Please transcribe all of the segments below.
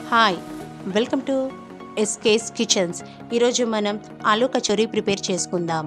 hi welcome to ఎస్కేస్ kitchens ఈరోజు మనం ఆలూ కచోరీ ప్రిపేర్ చేసుకుందాం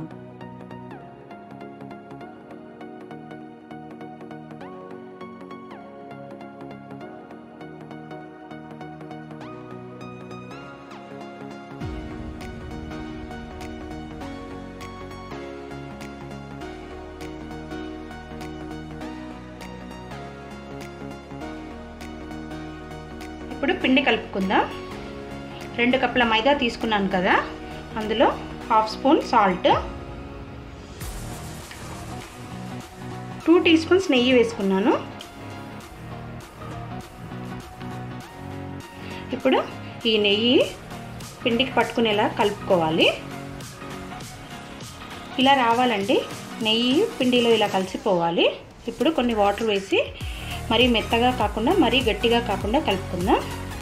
ఇప్పుడు పిండి కలుపుకుందాం రెండు కప్పుల మైదా తీసుకున్నాను కదా అందులో half spoon salt two teaspoons నెయ్యి వేసుకున్నాను ఇప్పుడు ఈ నెయ్యి పిండికి పట్టుకునేలా కలుపుకోవాలి ఇలా రావాలండి నెయ్యి పిండిలో ఇలా కలిసిపోవాలి ఇప్పుడు కొన్ని వాటర్ వేసి మరీ మెత్తగా కాకుండా మరీ గట్టిగా కాకుండా కలుపుకుందాం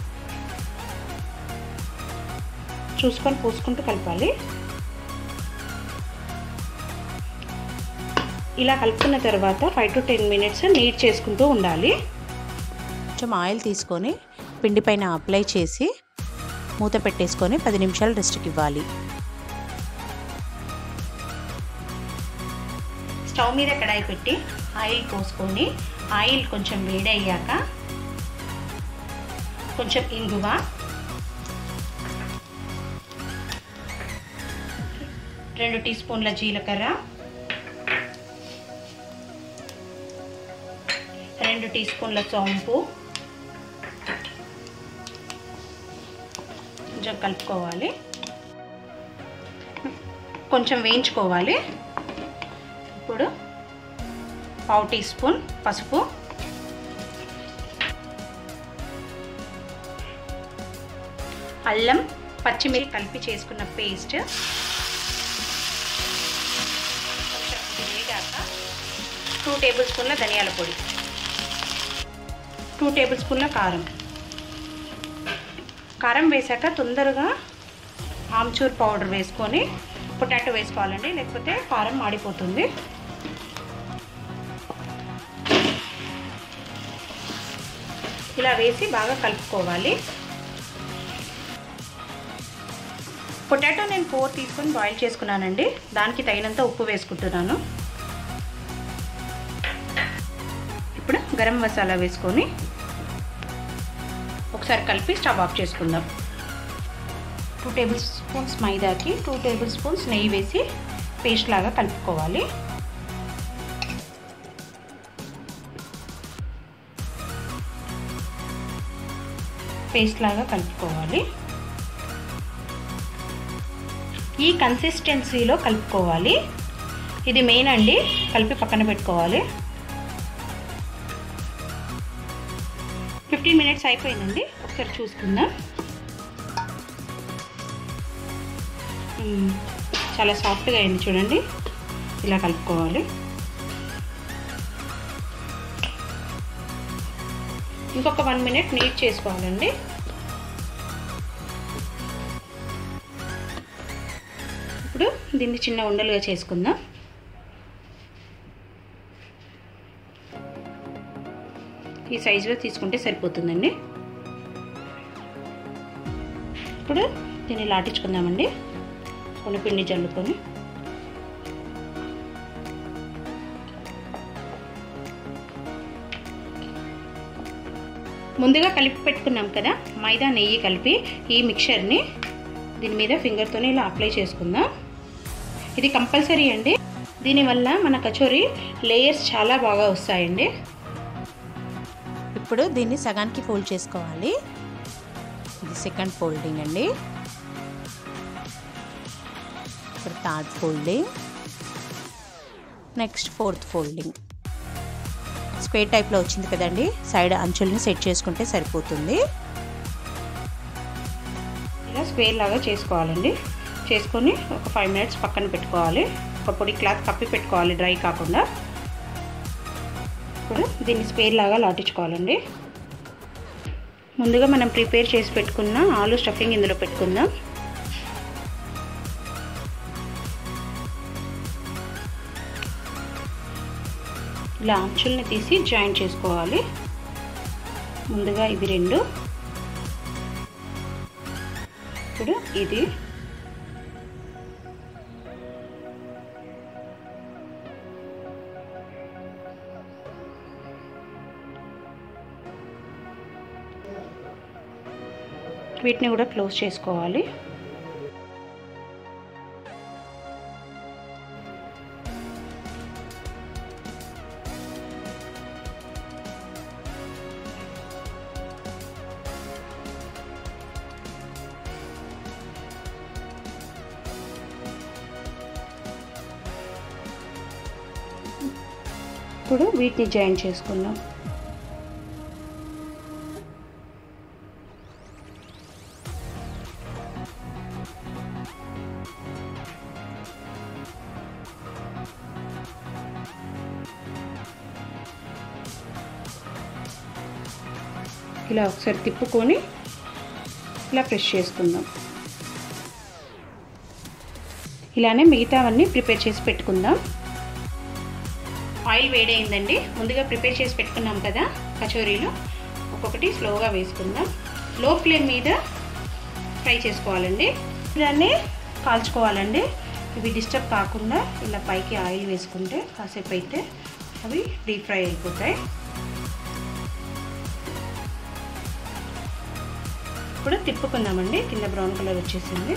చూసుకొని పూసుకుంటూ కలపాలి ఇలా కలుపుకున్న తర్వాత five to ten minutes knead చేసుకుంటూ ఉండాలి కొంచెం ఆయిల్ తీసుకొని పిండి పైన అప్లై చేసి మూత పెట్టేసుకొని పది నిమిషాలు రెస్ట్కి ఇవ్వాలి స్టవ్ మీద కడాయి పెట్టి ఆయిల్ పోసుకొని ఆయిల్ కొంచెం వేడి అయ్యాక కొంచెం ఇంగువ రెండు టీ స్పూన్ల జీలకర్ర రెండు టీ స్పూన్ల సోంపు కొంచెం కలుపుకోవాలి కొంచెం వేయించుకోవాలి ఇప్పుడు పావు టీ స్పూన్ పసుపు అల్లం పచ్చిమిర్చి కలిపి చేసుకున్న పేస్ట్ కొంచెం వేగాక టూ టేబుల్ స్పూన్ల ధనియాల పొడి టూ టేబుల్ స్పూన్ల కారం కారం వేసాక తొందరగా ఆమ్చూర్ పౌడర్ వేసుకొని పొటాటో వేసుకోవాలండి లేకపోతే కారం మాడిపోతుంది ఇలా వేసి బాగా కలుపుకోవాలి పొటాటో నేను ఫోర్ తీసుకొని బాయిల్ చేసుకున్నానండి దానికి తగినంత ఉప్పు వేసుకుంటున్నాను ఇప్పుడు గరం మసాలా వేసుకొని ఒకసారి కలిపి స్టవ్ ఆఫ్ చేసుకుందాం టూ టేబుల్ స్పూన్స్ మైదాకి టూ టేబుల్ స్పూన్స్ నెయ్యి వేసి పేస్ట్ లాగా కలుపుకోవాలి పేస్ట్ లాగా కలుపుకోవాలి ఈ కన్సిస్టెన్సీలో కలుపుకోవాలి ఇది మెయిన్ అండి కలిపి పక్కన పెట్టుకోవాలి ఫిఫ్టీన్ మినిట్స్ అయిపోయిందండి ఒకసారి చూసుకుందాం చాలా సాఫ్ట్గా అయింది చూడండి ఇలా కలుపుకోవాలి ఇంకొక వన్ మినిట్ నీట్ చేసుకోవాలండి ఇప్పుడు దీన్ని చిన్న ఉండలుగా చేసుకుందాం ఈ సైజులో తీసుకుంటే సరిపోతుందండి ఇప్పుడు దీన్ని లాటించుకుందామండి కొన్ని పిండి జల్లుకొని ముందుగా కలిపి పెట్టుకున్నాం కదా మైదా నెయ్యి కలిపి ఈ మిక్చర్ని దీని మీద ఫింగర్తోనే ఇలా అప్లై చేసుకుందాం ఇది కంపల్సరీ అండి దీనివల్ల మన కచోరీ లేయర్స్ చాలా బాగా వస్తాయండి ఇప్పుడు దీన్ని సగానికి ఫోల్డ్ చేసుకోవాలి ఇది సెకండ్ ఫోల్డింగ్ అండి ఇప్పుడు third folding next fourth folding square టైప్లో వచ్చింది కదండి సైడ్ అంచుల్ని సెట్ చేసుకుంటే సరిపోతుంది ఇలా స్క్వేర్ లాగా చేసుకోవాలండి చేసుకొని ఒక ఫైవ్ మినిట్స్ పక్కన పెట్టుకోవాలి ఒక పొడి క్లాత్ కప్పి పెట్టుకోవాలి డ్రై కాకుండా ఇప్పుడు దీన్ని స్క్వేర్ లాగా లాటించుకోవాలండి ముందుగా మనం ప్రిపేర్ చేసి పెట్టుకున్న ఆలు స్టఫింగ్ ఇందులో పెట్టుకుందాం ఇలా అంచుల్ని తీసి జాయిన్ చేసుకోవాలి ముందుగా ఇవి రెండు ఇప్పుడు ఇది వీటిని కూడా క్లోజ్ చేసుకోవాలి ఇప్పుడు వీటిని జాయిన్ చేసుకుందాం ఇలా ఒకసారి తిప్పుకొని ఇలా ప్రెస్ చేసుకుందాం ఇలానే మిగతావన్నీ ప్రిపేర్ చేసి పెట్టుకుందాం ఆయిల్ వేడైందండి ముందుగా ప్రిపేర్ చేసి పెట్టుకున్నాం కదా కచోరీలు ఒక్కొక్కటి స్లోగా వేసుకుందాం లో ఫ్లేమ్ మీద ఫ్రై చేసుకోవాలండి దాన్ని కాల్చుకోవాలండి ఇవి డిస్టర్బ్ కాకుండా ఇలా పైకి ఆయిల్ వేసుకుంటే కాసేపు అయితే అవి డీప్ ఫ్రై అయిపోతాయి ఇప్పుడు తిప్పుకుందామండి కింద బ్రౌన్ కలర్ వచ్చేసింది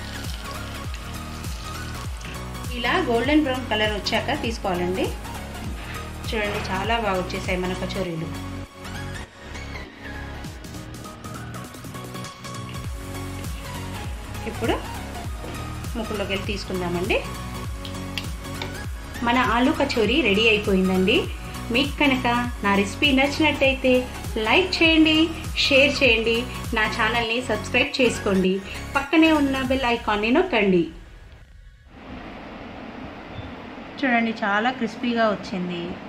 ఇలా గోల్డెన్ బ్రౌన్ కలర్ వచ్చాక తీసుకోవాలండి చూడండి చాలా బాగా వచ్చేసాయి మన కచోరీలు ఇప్పుడు ముక్కులోకి వెళ్ళి తీసుకుందామండి మన ఆలు కచోరీ రెడీ అయిపోయిందండి మీకు కనుక నా రెసిపీ నచ్చినట్టయితే లైక్ చేయండి షేర్ చేయండి నా ఛానల్ని సబ్స్క్రైబ్ చేసుకోండి పక్కనే ఉన్న బెల్ ఐకాన్ని నొక్కండి చూడండి చాలా క్రిస్పీగా వచ్చింది